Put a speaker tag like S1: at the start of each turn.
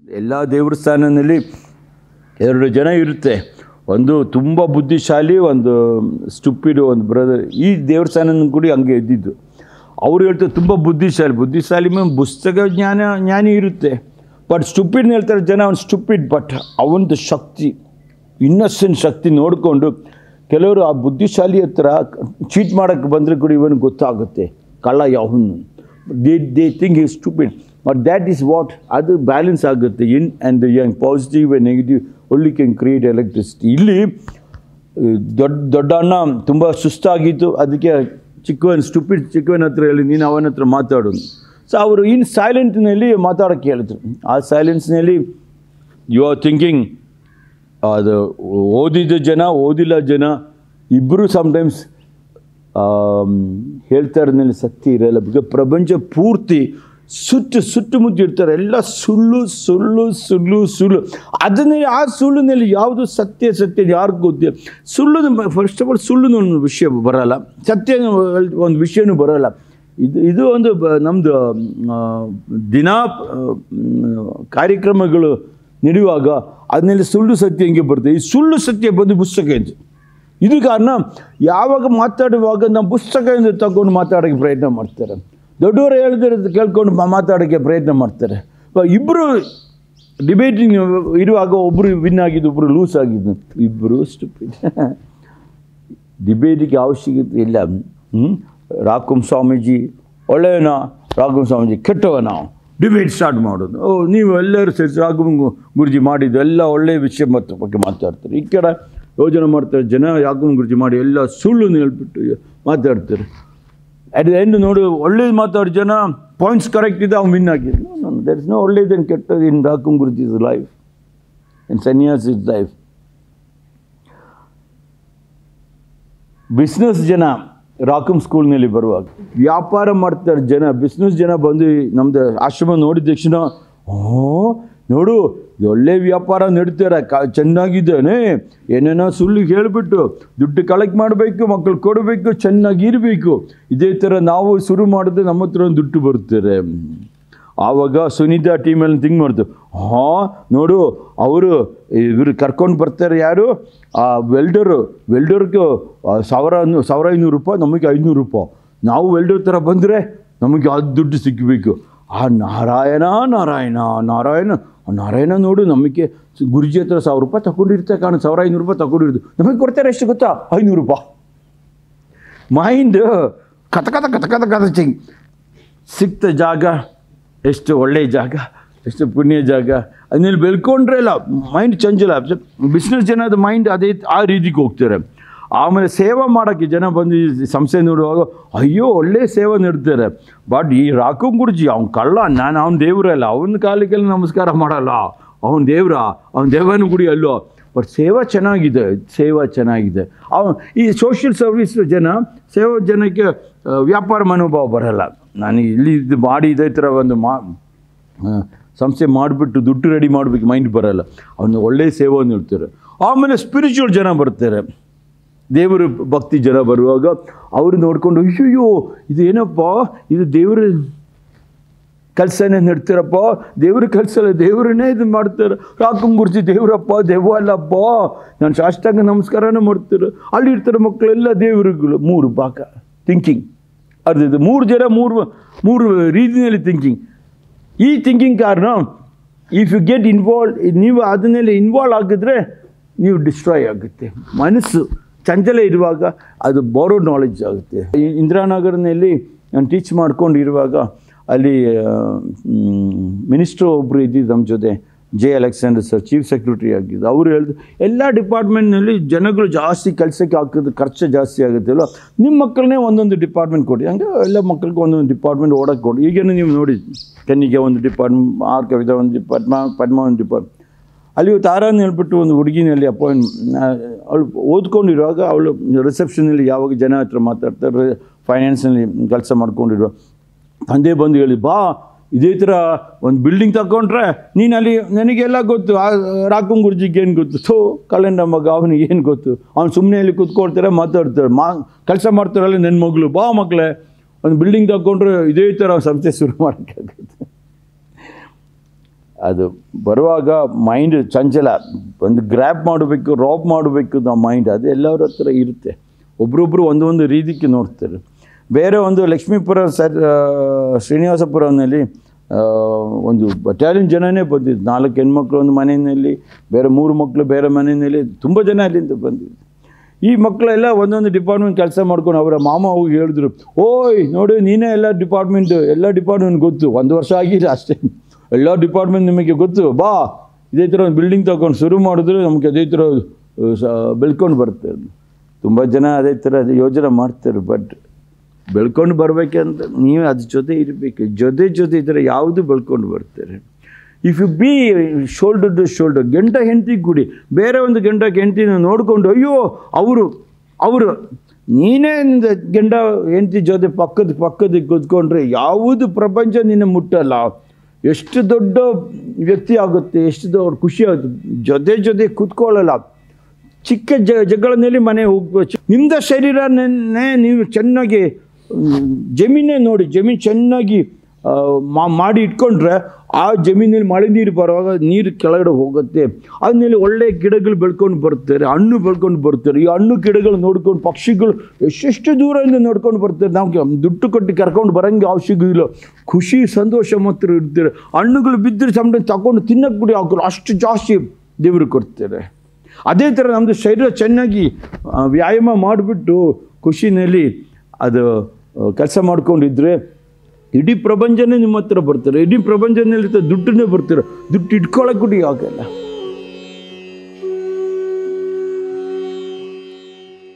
S1: ಎಲ್ಲ ದೇವಸ್ಥಾನದಲ್ಲಿ ಎರಡು ಜನ ಇರುತ್ತೆ ಒಂದು ತುಂಬ ಬುದ್ಧಿಶಾಲಿ ಒಂದು ಸ್ಟುಪಿಡ್ ಒಂದು ಬ್ರದರ್ ಈ ದೇವಸ್ಥಾನ ಕೂಡ ಹಂಗೆ ಇದ್ದಿದ್ದು ಅವ್ರು ಹೇಳ್ತಾರೆ ತುಂಬ ಬುದ್ಧಿಶಾಲಿ ಬುದ್ಧಿಶಾಲಿ ಮೇಲೆ ಪುಸ್ತಕ ಜ್ಞಾನ ಜ್ಞಾನಿ ಇರುತ್ತೆ ಬಟ್ ಸ್ಟುಪಿಡ್ ಹೇಳ್ತಾರೆ ಜನ ಅವ್ನು ಸ್ಟುಪಿಡ್ ಬಟ್ ಅವನದು ಶಕ್ತಿ ಇನ್ನೊಸೆಂಟ್ ಶಕ್ತಿ ನೋಡಿಕೊಂಡು ಕೆಲವರು ಆ ಬುದ್ಧಿಶಾಲಿ ಹತ್ರ ಚೀಟ್ ಮಾಡೋಕ್ಕೆ ಬಂದರೆ ಕೂಡ ಇವನಿಗೆ ಗೊತ್ತಾಗುತ್ತೆ ಕಳ್ಳ ಯಾವನು they they think is stupid but that is what ಅದು ಬ್ಯಾಲೆನ್ಸ್ ಆಗುತ್ತೆ in and young positive and negative ಒಳ್ಳಿ ಕ್ಯಾನ್ ಕ್ರಿಯೇಟ್ ಎಲೆಕ್ಟ್ರಿಸಿಟಿ ಇಲ್ಲಿ ದೊಡ್ಡ ದೊಡ್ಡ ಅಣ್ಣ ತುಂಬ ಸುಸ್ತಾಗಿತ್ತು ಅದಕ್ಕೆ ಚಿಕ್ಕವನ್ ಸ್ಟುಪಿಡ್ ಚಿಕ್ಕವನ ಹತ್ರ ಹೇಳಿ ನೀನು ಅವನ ಹತ್ರ ಮಾತಾಡು ಸೊ ಅವರು ಇನ್ ಸೈಲೆಂಟ್ನಲ್ಲಿ ಮಾತಾಡೋಕ್ಕೆ ಹೇಳಿದ್ರು ಆ ಸೈಲೆನ್ಸ್ನಲ್ಲಿ ಯು ಆರ್ ಥಿಂಕಿಂಗ್ ಅದು ಓದಿದ ಜನ ಓದಿಲ್ಲ ಜನ ಇಬ್ಬರು ಸಮ್ಟೈಮ್ಸ್ ಹೇಳ್ತಾ ಇರೋದ್ರಲ್ಲಿ ಸತ್ಯ ಇರಲ್ಲ ಬಿಕಾಸ್ ಪ್ರಪಂಚ ಪೂರ್ತಿ ಸುಟ್ಟು ಸುಟ್ಟು ಮುದ್ದಿರ್ತಾರೆ ಎಲ್ಲ ಸುಳ್ಳು ಸುಳ್ಳು ಸುಳ್ಳು ಸುಳ್ಳು ಅದನ್ನೇ ಆ ಸುಳ್ಳಿನಲ್ಲಿ ಯಾವುದು ಸತ್ಯ ಸತ್ಯ ಯಾರಿಗೂ ಗೊತ್ತಿಲ್ಲ ಸುಳ್ಳು ಫಸ್ಟ್ ಆಫ್ ಆಲ್ ಸುಳ್ಳು ಒಂದು ವಿಷಯ ಬರಲ್ಲ ಸತ್ಯ ಒಂದು ವಿಷಯನೂ ಬರಲ್ಲ ಇದು ಇದು ಒಂದು ಬ- ನಮ್ಮದು ದಿನ ಕಾರ್ಯಕ್ರಮಗಳು ನಡೆಯುವಾಗ ಅದನ್ನೆಲ್ಲ ಸುಳ್ಳು ಸತ್ಯ ಹೆಂಗೆ ಬರ್ತದೆ ಈ ಸುಳ್ಳು ಸತ್ಯ ಬಂದು ಪುಸ್ತಕ ಅಂತ ಇದು ಕಾರಣ ಯಾವಾಗ ಮಾತಾಡುವಾಗ ನಮ್ಮ ಪುಸ್ತಕದಿಂದ ತಗೊಂಡು ಮಾತಾಡೋಕ್ಕೆ ಪ್ರಯತ್ನ ಮಾಡ್ತಾರೆ ದೊಡ್ಡವರು ಹೇಳಿದ್ರೆ ಕೇಳ್ಕೊಂಡು ಮಾ- ಮಾತಾಡೋಕ್ಕೆ ಪ್ರಯತ್ನ ಮಾಡ್ತಾರೆ ಇಬ್ಬರು ಡಿಬೇಟಿಂಗ್ ಇರುವಾಗ ಒಬ್ಬರು ವಿನ್ ಆಗಿದ್ದು ಒಬ್ಬರು ಲೂಸ್ ಆಗಿದ್ದು ಇಬ್ಬರು ಸ್ಟುಪಿಡ್ ಡಿಬೇಟಿಗೆ ಅವಶ್ಯಕತೆ ಇಲ್ಲ ಹ್ಮ್? ರಾಕುಂ ಸ್ವಾಮೀಜಿ ಒಳ್ಳೆಯವನ ರಾಕುಂ ಸ್ವಾಮೀಜಿ ಕೆಟ್ಟವನ ಡಿಬೇಟ್ ಸ್ಟಾರ್ಟ್ ಮಾಡೋದು ಓ ನೀವು ಎಲ್ಲರೂ ಸೇರಿಸಿ ರಾಘುಂ ಗು- ಗುರುಜಿ ಮಾಡಿದ್ದು ಎಲ್ಲ ಒಳ್ಳೆಯ ವಿಷಯ ಮತ್ತು ಬಗ್ಗೆ ಮಾತಾಡ್ತಾರೆ ಈ ಕಡೆ ಯೋಜನೆ ಮಾಡ್ತಾರೆ ಜನ ಯಾಕುಂ ಗುರುಜಿ ಮಾಡಿ ಎಲ್ಲ ಸುಳ್ಳು ಹೇಳ್ಬಿಟ್ಟು ಮಾತಾಡ್ತಾರೆ ಅಟ್ ದ ಎಂಡ್ ನೋಡು ಒಳ್ಳೇದು ಮಾತಾಡೋ ಜನ ಪಾಯಿಂಟ್ಸ್ ಕರೆಕ್ಟ್ ಇದೆ ಅವ್ನು ವಿನ್ ಆಗಿದ್ದು ದರ್ ಇಸ್ ನೋ ಒಳ್ಳೇದೇನು ಕೆಟ್ಟದ್ದು in Rakum Guruji is life in sanyas is life business ಜನ ರಾಕಮ್ ಸ್ಕೂಲ್ನಲ್ಲಿ ಬರುವಾಗ ವ್ಯಾಪಾರ ಮಾಡ್ತಾರೆ ಜನ ಬಿಸ್ನೆಸ್ ಜನ ಬಂದು ನಮ್ಮದು ಆಶ್ರಮ ನೋಡಿದ ತಕ್ಷಣ ಓ ನೋಡು ಇದು ಒಳ್ಳೆ ವ್ಯಾಪಾರ ನಡೀತಾರೆ ಕ ಚೆನ್ನಾಗಿದ್ದಾನೆ ಏನೇನೋ ಸುಳ್ಳು ಹೇಳಿಬಿಟ್ಟು ದುಡ್ಡು ಕಲೆಕ್ಟ್ ಮಾಡಬೇಕು ಮಕ್ಕಳು ಕೊಡಬೇಕು ಚೆನ್ನಾಗಿ ಇರಬೇಕು ಇದೇ ಥರ ನಾವು ಶುರು ಮಾಡಿದ್ರೆ ನಮ್ಮ ಹತ್ರ ಒಂದು ದುಡ್ಡು ಬರ್ತಾರೆ ಆವಾಗ ಸುನೀತಾ ಟೀಮಲ್ಲಿ ಥಿಂಕ್ ಮಾಡ್ತು ಹಾಂ ನೋಡು ಅವರು ಇವರು ಕರ್ಕೊಂಡು ಬರ್ತಾರೆ ಯಾರು ಆ ವೆಲ್ಡರು ವೆಲ್ಡರ್ಗೆ ಸಾವಿರ ನು- ಸಾವಿರ ಐನೂರು ರೂಪಾಯಿ ನಮಗೆ ಐನೂರು ರೂಪಾಯಿ ನಾವು ವೆಲ್ಡರ್ ಥರ ಬಂದರೆ ನಮಗೆ ಅದು ದುಡ್ಡು ಸಿಕ್ಕಬೇಕು ಆ ನಾರಾಯಣ ನಾರಾಯಣ ನಾರಾಯಣ ನಾರಾಯಣ ನೋಡು ನಮಗೆ ಗುರುಜಿ ಹತ್ರ ಸಾವಿರ ರೂಪಾಯಿ ತಗೊಂಡಿರ್ತಾರೆ ಕಾರಣ ಸಾವಿರ ಐನೂರು ರೂಪಾಯಿ ತಗೊಂಡಿರೋದು ನಮಗೆ ಕೊಡ್ತಾರೆ ಎಷ್ಟು ಗೊತ್ತಾ ಐನೂರು ರೂಪಾಯಿ ಮೈಂಡ್ ಕಥ ಕಥ ಕಥ ಕಥ ಕಥ ಚಿಂಗ್ ಸಿಕ್ತ ಜಾಗ ಎಷ್ಟು ಒಳ್ಳೆಯ ಜಾಗ ಎಷ್ಟು ಪುಣ್ಯ ಜಾಗ ಅದನ್ನಲ್ಲಿ ಬೆಳ್ಕೊಂಡ್ರೆ ಇಲ್ಲ ಮೈಂಡ್ ಚಂಚಲ ಬಿಸ್ನೆಸ್ ಜನದ ಮೈಂಡ್ ಅದೇ ಆ ರೀತಿಗೆ ಹೋಗ್ತಾರೆ ಆಮೇಲೆ ಸೇವೆ ಮಾಡೋಕ್ಕೆ ಜನ ಬಂದು ಈ ಸಂಸ್ಥೆ ನೋಡುವಾಗ ಅಯ್ಯೋ ಒಳ್ಳೆ ಸೇವೆ ನೀಡ್ತಾರೆ ಬಟ್ ಈ ರಾಕು ಗುರುಜಿ ಅವ್ನು ಕಳ್ಳ ನಾನು ಅವ್ನ ದೇವರಲ್ಲ ಅವನ ಕಾಲಿಗೆಲ್ಲ ನಮಸ್ಕಾರ ಮಾಡಲ್ಲ ಅವನ ದೇವ್ರ ಅವನ ದೇವನ ಗುಡಿ ಅಲ್ಲೋ ಬಟ್ ಸೇವಾ ಚೆನ್ನಾಗಿದೆ ಸೇವಾ ಚೆನ್ನಾಗಿದೆ ಅವ ಈ ಸೋಷಿಯಲ್ ಸರ್ವಿಸ್ ಜನ ಸೇವಾ ಜನಕ್ಕೆ ಆ, ವ್ಯಾಪಾರ ಮನೋಭಾವ ಬರಲ್ಲ ನಾನು ಇಲ್ಲಿ ಇದು ಮಾಡಿ ಇದೇ ಥರ ಒಂದು ಮಾ ಆ, ಸಂಸ್ಥೆ ಮಾಡಿಬಿಟ್ಟು ದುಡ್ಡು ರೆಡಿ ಮಾಡಬೇಕು ಮೈಂಡ್ ಬರಲ್ಲ ಅವನು ಒಳ್ಳೆಯ ಸೇವೆಯನ್ನು ಇರ್ತಾರೆ ಆಮೇಲೆ ಸ್ಪಿರಿಚುವಲ್ ಜನ ಬರ್ತಾರೆ ದೇವರು ಭಕ್ತಿ ಜನ ಬರುವಾಗ ಅವರು ನೋಡ್ಕೊಂಡು ಅಯ್ಯೋ ಇದು ಏನಪ್ಪ ಇದು ದೇವರು ಕೆಲಸನೇ ನಡ್ತೀರಪ್ಪ ದೇವ್ರ ಕೆಲಸಲ್ಲ ದೇವ್ರನ್ನೇ ಇದು ಮಾಡ್ತಾರೆ ರಾಕಂ ಗುರುಜಿ ದೇವರಪ್ಪ ದೆವ್ವ ಅಲ್ಲಪ್ಪ ನಾನು ಸಾಷ್ಟಾಂಗ ನಮಸ್ಕಾರನೇ ಮಾಡ್ತಾರೆ ಅಲ್ಲಿ ಇರ್ತಾರೆ ಮಕ್ಕಳೆಲ್ಲ ದೇವರುಗಳು ಮೂರು ಭಾಗ ಥಿಂಕಿಂಗ್ ಅರ್ಧ ಇದು ಮೂರು ಜನ ಮೂರು ಮೂರು ರೀತಿಯಲ್ಲಿ ಥಿಂಕಿಂಗ್ ಈ ಥಿಂಕಿಂಗ್ ಕಾರಣ ಇಫ್ ಯು ಗೆಟ್ ಇನ್ವಾಲ್ವ್ ನೀವು ಅದನ್ನೆಲ್ಲ ಇನ್ವಾಲ್ವ್ ಆಗಿದ್ರೆ ನೀವು ಡಿಸ್ಟ್ರಾಯ್ ಆಗುತ್ತೆ ಮನಸ್ಸು ಚಂಚಲ ಇರುವಾಗ ಅದು ಬೋರೋ ನಾಲೆಡ್ಜ್ ಆಗುತ್ತೆ ಈ ಇಂದಿರಾನಗರನಲ್ಲಿ ನಾನು ಟೀಚ್ ಮಾಡ್ಕೊಂಡು ಇರುವಾಗ ಅಲ್ಲಿ ಮಿನಿಸ್ಟ್ರು ಒಬ್ಬರು ಇದ್ದಿದ್ದು ನಮ್ಮ ಜೊತೆ J Alexander sir chief secretary ಆಗಿದ್ದು ಅವರು ಹೇಳಿದ್ರು ಎಲ್ಲ ಡಿಪಾರ್ಟ್ಮೆಂಟ್ನಲ್ಲಿ ಜನಗಳು ಜಾಸ್ತಿ ಕೆಲಸಕ್ಕೆ ಹಾಕಿದ್ರೆ ಖರ್ಚು ಜಾಸ್ತಿ ಆಗುತ್ತೆ ಅಲ್ವ ನಿಮ್ಮ ಮಕ್ಕಳನ್ನೇ ಒಂದೊಂದು ಡಿಪಾರ್ಟ್ಮೆಂಟ್ ಕೊಡಿ ಹಂಗೆ ಎಲ್ಲ ಮಕ್ಕಳಿಗೆ ಒಂದೊಂದು ಡಿಪಾರ್ಟ್ಮೆಂಟ್ ಓಡಕ್ಕೆ ಕೊಡಿ ಈಗೇನು ನೀವು ನೋಡಿ ಕನ್ನಿಗೆ ಒಂದು ಡಿಪಾರ್ಟ್ಮೆಂಟ್ ಆರ್ ಕವಿತಾ ಒಂದು ಡಿಪಾರ್ಟ್ಮ ಪದ್ಮ ಒಂದು ಡಿಪಾರ್ಟ್ ಅಲ್ಲಿ ತಾರಾನ್ ಹೇಳ್ಬಿಟ್ಟು ಒಂದು ಹುಡುಗಿನಲ್ಲಿ ಅಪಾಯಿಂಟ್ ಅವಳು ಓದ್ಕೊಂಡಿರುವಾಗ ಅವಳು ರಿಸೆಪ್ಷನಲ್ಲಿ ಯಾವಾಗ ಜನ ಹತ್ರ ಮಾತಾಡ್ತಾರೆ ಫೈನಾನ್ಸ್ನಲ್ಲಿ ಕೆಲಸ ಮಾಡ್ಕೊಂಡಿರುವ ತಂದೆ ಬಂದು ಹೇಳಿ ಬಾ ಇದೇ ಥರ ಒಂದು ಬಿಲ್ಡಿಂಗ್ ತಗೊಂಡ್ರೆ ನೀನು ಅಲ್ಲಿ ನನಗೆಲ್ಲ ಗೊತ್ತು ಆ ರಾಕಂ ಗುರುಜಿಗೆ ಏನು ಗೊತ್ತು ಥೋ ಕಲೆಂಡ ಮಗ ಅವನಿಗೆ ಏನು ಗೊತ್ತು ಅವ್ನು ಸುಮ್ಮನೆ ಅಲ್ಲಿ ಕೂತ್ಕೊಳ್ತಾರೆ ಮಾತಾಡ್ತಾರೆ ಮಾ ಕೆಲಸ ಮಾಡ್ತಾರಲ್ಲ ನನ್ನ ಮಗಳು ಬಾ ಮಕ್ಕಳೇ ಒಂದು ಬಿಲ್ಡಿಂಗ್ ತಗೊಂಡ್ರೆ ಇದೇ ಥರ ಸಂಸ್ಥೆ ಶುರು ಮಾಡೋಕ್ಕಾಗುತ್ತೆ ಅದು ಬರುವಾಗ ಮೈಂಡ್ ಚಂಚಲ ಒಂದು ಗ್ರ್ಯಾಪ್ ಮಾಡಬೇಕು ರಾಪ್ ಮಾಡಬೇಕು ನಾವು ಮೈಂಡ್ ಅದು ಎಲ್ಲರ ಹತ್ರ ಇರುತ್ತೆ ಒಬ್ರೊಬ್ರು ಒಂದೊಂದು ರೀತಿಗೆ ನೋಡ್ತಾರೆ ಬೇರೆ ಒಂದು ಲಕ್ಷ್ಮೀಪುರ ಸರ್ ಶ್ರೀನಿವಾಸಪುರದಲ್ಲಿ ಆ, ಒಂದು ಬಟಾಲಿಯನ್ ಜನನೇ ಬಂದಿದ್ದು ನಾಲ್ಕು ಹೆಣ್ಮಕ್ಳು ಒಂದು ಮನೆಯಲ್ಲಿ ಬೇರೆ ಮೂರು ಮಕ್ಕಳು ಬೇರೆ ಮನೆಯಲ್ಲಿ ತುಂಬ ಜನ ಅಲ್ಲಿಂದ ಬಂದಿದ್ದು ಈ ಮಕ್ಕಳೆಲ್ಲ ಒಂದೊಂದು ಡಿಪಾರ್ಟ್ಮೆಂಟ್ ಕೆಲಸ ಮಾಡ್ಕೊಂಡು ಅವರ ಮಾಮ ಹೋಗಿ ಹೇಳಿದ್ರು ಓಯ್ ನೋಡಿ ನೀನೇ ಎಲ್ಲ ಡಿಪಾರ್ಟ್ಮೆಂಟ್ ಎಲ್ಲ ಡಿಪಾರ್ಟ್ಮೆಂಟ್ ಗೊತ್ತು ಒಂದು ವರ್ಷ ಆಗಿಲ್ಲ ಅಷ್ಟೇ ಎಲ್ಲ ಡಿಪಾರ್ಟ್ಮೆಂಟ್ ನಿಮಗೆ ಗೊತ್ತು ಬಾ ಇದೇ ಥರ ಒಂದು ಬಿಲ್ಡಿಂಗ್ ತಗೊಂಡು ಶುರು ಮಾಡಿದ್ರೆ ನಮಗೆ ಅದೇ ಥರ ಆ, ಸ ಬೆಳ್ಕೊಂಡು ಬರುತ್ತೆ ತುಂಬ ಜನ ಅದೇ ಥರ ಅದು ಯೋಜನೆ ಮಾಡ್ತಾರೆ ಬಟ್ ಬೆಳ್ಕೊಂಡು ಬರಬೇಕಂತ ನೀವು ಅದ್ರ ಜೊತೆ ಇರಬೇಕು ಜೊತೆ ಜೊತೆ ಇದ್ದರೆ ಯಾವುದು ಬೆಳ್ಕೊಂಡು ಬರ್ತಾರೆ if you be shoulder to shoulder ಗಂಟ ಹೆಂಡತಿ ಕೂಡಿ ಬೇರೆ ಒಂದು ಗಂಟ ಹೆಂಡತಿನ ನೋಡಿಕೊಂಡು ಅಯ್ಯೋ ಅವರು ಅವರು ನೀನೇ ನಿಂದ ಗಂಡ ಹೆಂಡತಿ ಜೊತೆ ಪಕ್ಕದ ಪಕ್ಕದ ಕೂತ್ಕೊಂಡ್ರೆ ಯಾವುದು ಪ್ರಪಂಚ ನಿನ್ನ ಮುಟ್ಟಲ್ಲ ಎಷ್ಟು ದೊಡ್ಡ ವ್ಯಕ್ತಿ ಆಗುತ್ತೆ ಎಷ್ಟು ದೊಡ್ಡ ಖುಷಿ ಆಗುತ್ತೆ ಜೊತೆ ಜೊತೆ ಕೂತ್ಕೊಳ್ಳಲ್ಲ ಚಿಕ್ಕ ಜ ಜಗಳದಲ್ಲಿ ಮನೆ ಹೋಗ್ಬೇಕು ನಿಮ್ದ ಶರೀರನೇ ನೀವು ಚೆನ್ನಾಗಿ ಮ್, ಜಮೀನೇ ನೋಡಿ ಜಮೀನು ಚೆನ್ನಾಗಿ ಆ, ಮಾ- ಮಾಡಿ ಇಟ್ಕೊಂಡ್ರೆ ಆ ಜಮೀನಲ್ಲಿ ಮಳೆ ನೀರು ಬರುವಾಗ ನೀರು ಕೆಳಗಡೆ ಹೋಗುತ್ತೆ ಆದ್ಮೇಲೆ ಒಳ್ಳೆ ಗಿಡಗಳು ಬೆಳ್ಕೊಂಡು ಬರ್ತಾರೆ ಹಣ್ಣು ಬೆಳ್ಕೊಂಡು ಬರ್ತಾರೆ ಈ ಹಣ್ಣು ಗಿಡಗಳು ನೋಡ್ಕೊಂಡು ಪಕ್ಷಿಗಳು ಎಷ್ಟೆಷ್ಟು ದೂರದಿಂದ ನೋಡ್ಕೊಂಡು ಬರ್ತಾರೆ ನಾವು ದುಡ್ಡು ಕೊಟ್ಟು ಕರ್ಕೊಂಡು ಬರೋಂಗೆ ಅವಶ್ಯಕ ಇಲ್ಲ ಖುಷಿ ಸಂತೋಷ ಮಾತ್ರ ಇರ್ತಾರೆ ಹಣ್ಣುಗಳು ಬಿದ್ದರೆ ಸಮಯ ತಗೊಂಡು ತಿನ್ನಕ್ಕೆ ಬಿಡಿ ಹಾಕೋರು ಅಷ್ಟು ಜಾಸ್ತಿ ದೇವರು ಕೊಡ್ತಾರೆ ಅದೇ ಥರ ನಮ್ಮದು ಶರೀರ ಚೆನ್ನಾಗಿ ಆ, ವ್ಯಾಯಾಮ ಮಾಡಿಬಿಟ್ಟು ಖುಷಿನಲ್ಲಿ ಅದು ಕೆಲಸ ಮಾಡ್ಕೊಂಡಿದ್ರೆ ಇಡೀ ಪ್ರಪಂಚನೇ ನಿಮ್ಮ ಹತ್ರ ಬರ್ತಾರೆ ಇಡೀ ಪ್ರಪಂಚದಲ್ಲಿ ದುಡ್ಡನ್ನೇ ಬರ್ತಾರೆ ದುಡ್ಡು ಇಟ್ಕೊಳ್ಳೋಕೆ ಕೂಡ ಆಗಲ್ಲ